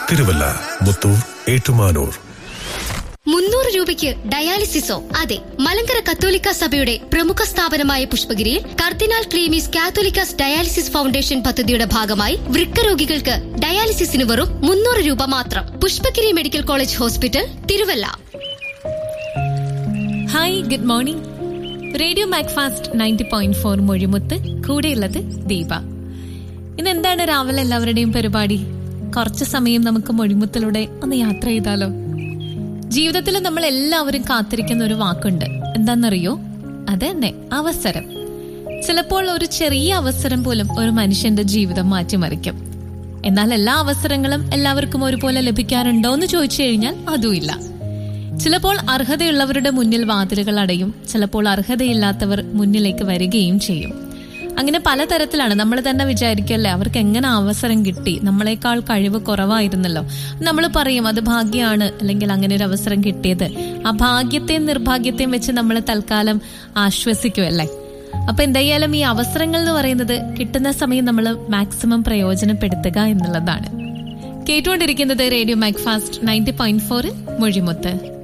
തിരുവല്ല മുത്തൂർ ഏറ്റുമാനൂർ മുന്നൂറ് രൂപയ്ക്ക് ഡയാലിസിസോ അതെ മലങ്കര കത്തോലിക്ക സഭയുടെ പ്രമുഖ സ്ഥാപനമായ പുഷ്പഗിരിയിൽ cardinal Cleemis Catholicos dialysis foundation പദ്ധതിയുടെ ഭാഗമായി വൃക്ക രോഗികൾക്ക് ഡയാലിസിസിന് വെറും മുന്നൂറ് രൂപ മാത്രം Pushpagiri medical college hospital Thiruvalla hi good morning radio Macfast ninety point four മൊഴിമുത്ത് കൂടെയുള്ളത് ദീപ ഇന്ന് എന്താണ് രാവിലെ എല്ലാവരുടെയും പരിപാടി കുറച്ച് സമയം നമുക്ക് മൊഴിമുത്തിലൂടെ ഒന്ന് യാത്ര ചെയ്താലോ ജീവിതത്തിൽ നമ്മൾ എല്ലാവരും കാത്തിരിക്കുന്ന ഒരു വാക്കുണ്ട് എന്താണെന്നറിയോ അത് തന്നെ അവസരം ചിലപ്പോൾ ഒരു ചെറിയ അവസരം പോലും ഒരു മനുഷ്യന്റെ ജീവിതം മാറ്റിമറിക്കും എന്നാൽ എല്ലാ അവസരങ്ങളും എല്ലാവർക്കും ഒരുപോലെ ലഭിക്കാറുണ്ടോ എന്ന് ചോദിച്ചു കഴിഞ്ഞാൽ അതുമില്ല ചിലപ്പോൾ അർഹതയുള്ളവരുടെ മുന്നിൽ വാതിലുകൾ അടയും ചിലപ്പോൾ അർഹതയില്ലാത്തവർ മുന്നിലേക്ക് വരികയും ചെയ്യും അങ്ങനെ പലതരത്തിലാണ് നമ്മൾ തന്നെ വിചാരിക്കല്ലേ അവർക്ക് എങ്ങനെ അവസരം കിട്ടി നമ്മളെക്കാൾ കഴിവ് കുറവായിരുന്നല്ലോ നമ്മൾ പറയും അത് ഭാഗ്യമാണ് അല്ലെങ്കിൽ അങ്ങനെ ഒരു അവസരം കിട്ടിയത് ആ ഭാഗ്യത്തെയും നിർഭാഗ്യത്തെയും വെച്ച് നമ്മൾ തൽക്കാലം ആശ്വസിക്കുമല്ലേ അപ്പൊ എന്തായാലും ഈ അവസരങ്ങൾ എന്ന് പറയുന്നത് കിട്ടുന്ന സമയം നമ്മൾ മാക്സിമം പ്രയോജനപ്പെടുത്തുക എന്നുള്ളതാണ് കേട്ടുകൊണ്ടിരിക്കുന്നത് റേഡിയോ മാക്ഫാസ്റ്റ് നയൻറ്റി പോയിന്റ് ഫോറിൽ മൊഴിമുത്ത്